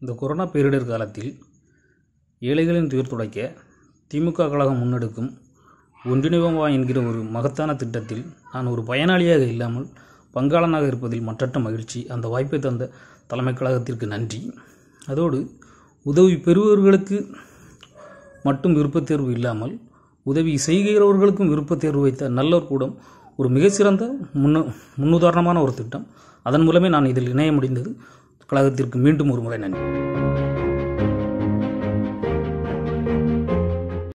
இந்த கொரோனா பேரிடர் காலத்தில் ஏழைகளின் துயர் துடைக்க திமுக கழகம் முன்னெடுக்கும் ஒன்றிணைவோமா என்கிற ஒரு மகத்தான திட்டத்தில் நான் ஒரு பயனாளியாக இல்லாமல் பங்காளனாக இருப்பதில் மற்றற்ற மகிழ்ச்சி அந்த வாய்ப்பை தந்த தலைமை கழகத்திற்கு நன்றி அதோடு உதவி பெறுபவர்களுக்கு மட்டும் விருப்பத் தேர்வு இல்லாமல் உதவி செய்கிறவர்களுக்கும் விருப்பத் தேர்வு வைத்த நல்லோர் கூடம் ஒரு மிகச்சிறந்த முன்னு முன்னுதாரணமான ஒரு திட்டம் அதன் மூலமே நான் இதில் இணைய முடிந்தது கழகத்திற்கு மீண்டும் ஒரு முறை நன்றி